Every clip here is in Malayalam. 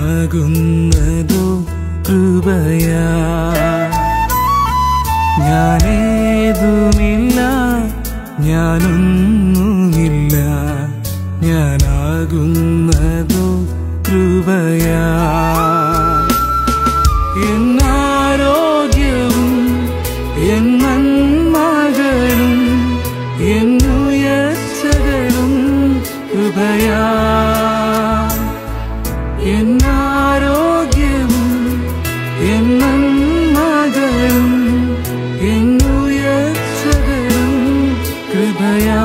ഞാനാകുന്നതോ കൃപയാ ഞാനേതുമില്ല ഞാനൊന്നുമില്ല ഞാനാകുന്നതോ കൃപയാ എന്നാരോഗ്യവും എൻ നന്മകളും എന്നുയർച്ചകളും കൃപയാ എന്നാരോഗ്യവും എൻ നന്മകളും എന്നുയർച്ചകളും കൃപയാ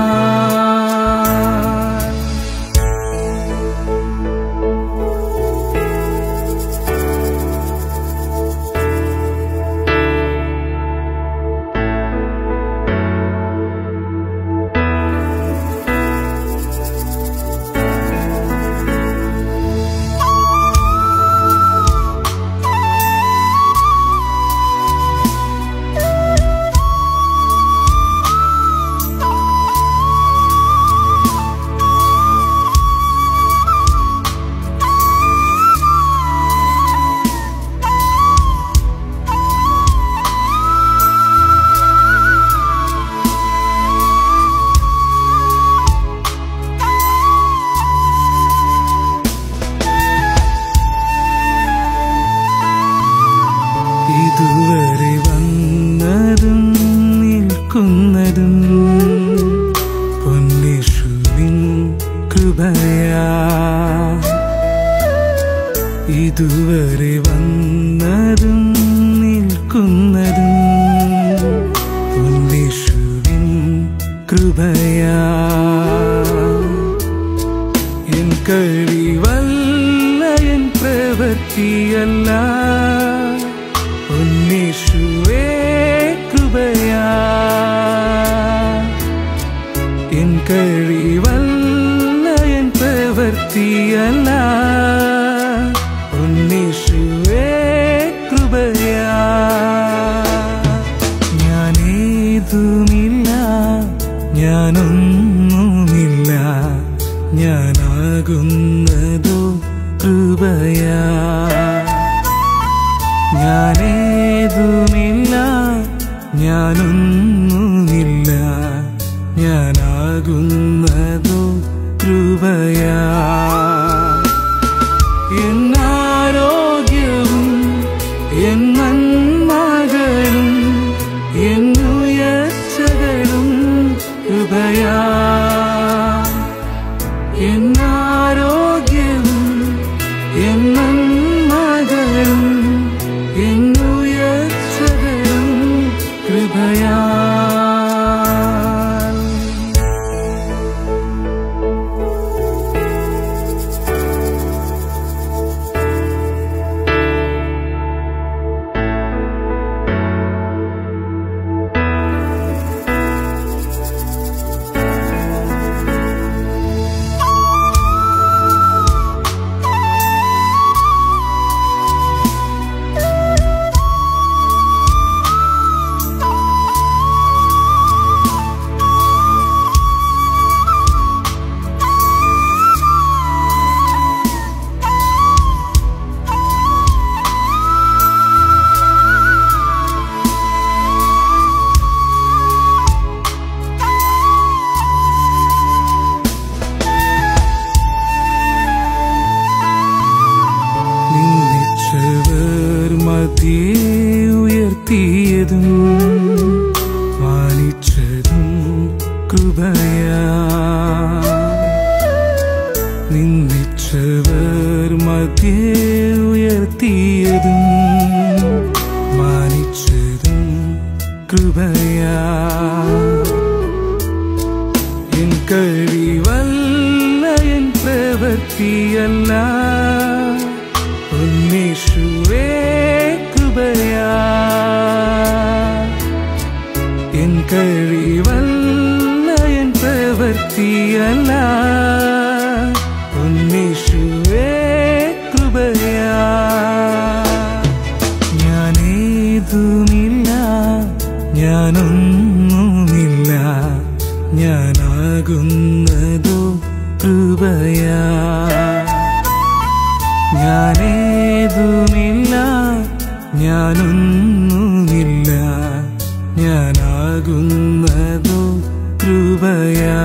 ഇതുവരെ വന്നതും നിൽക്കുന്നതും പൊന്നിഷുവിൻ കൃപയാ ഇതുവരെ വന്നതും നിൽക്കുന്നതും പൊന്നിഷുവിൻ കൃപയാ എൻ കഴിവല്ല എൻ പ്രവൃത്തിയല്ല ഉന്നീഷുവേ കൃപയാ എൻ കഴിവല്ല എൻ പ്രവൃത്തിയല്ല ഉന്നീഷുവേ കൃപയാ ഞാനേതുമില്ല ഞാനൊന്നുമില്ല ഞാനാകുന്നതോ കൃപയാ ഞാനേതുമില്ല ഞാനൊന്നുമില്ല ഞാനാകുന്നതോ കൃപയാ എന്നാരോഗ്യവും എൻ നന്മകളും എന്നുയർച്ചകളും കൃപയാ എന്നാരോഗ്യവും എൻ നന്മകളും എന്നുയർച്ചകളും കൃപയാ നിന്നിച്ചവർ മതിയെ ഉയർത്തിയതും മാനിച്ചതും കൃപയാ നിന്നിച്ചവർ മതിയെ ഉയർത്തിയതും മാനിച്ചതും കൃപയാ എൻ കഴിവല്ല എൻ പ്രവൃത്തിയല്ല ഉന്നീഷുവേ കൃപയാ എൻ കഴിവല്ല എൻ പ്രവൃത്തിയല്ല ഉന്നീഷുവേ കൃപയാ ഞാനേതുമില്ല ഞാനൊന്നുമില്ല ഞാനാകുന്നതോ കൃപയാ ഞാനേ ഞാനേതുമില്ല ഞാനൊന്നുമില്ല ഞാനാകുന്നതോ കൃപയാ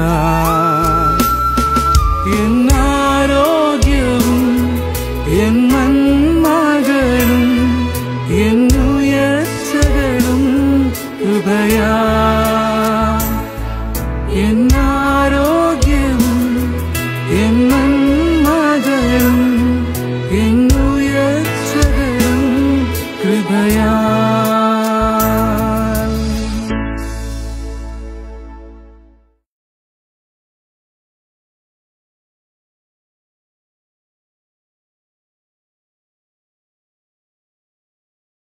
എന്നാരോഗ്യവും എൻ നന്മകളും എന്നുയർച്ചകളും കൃപയാ എന്നാ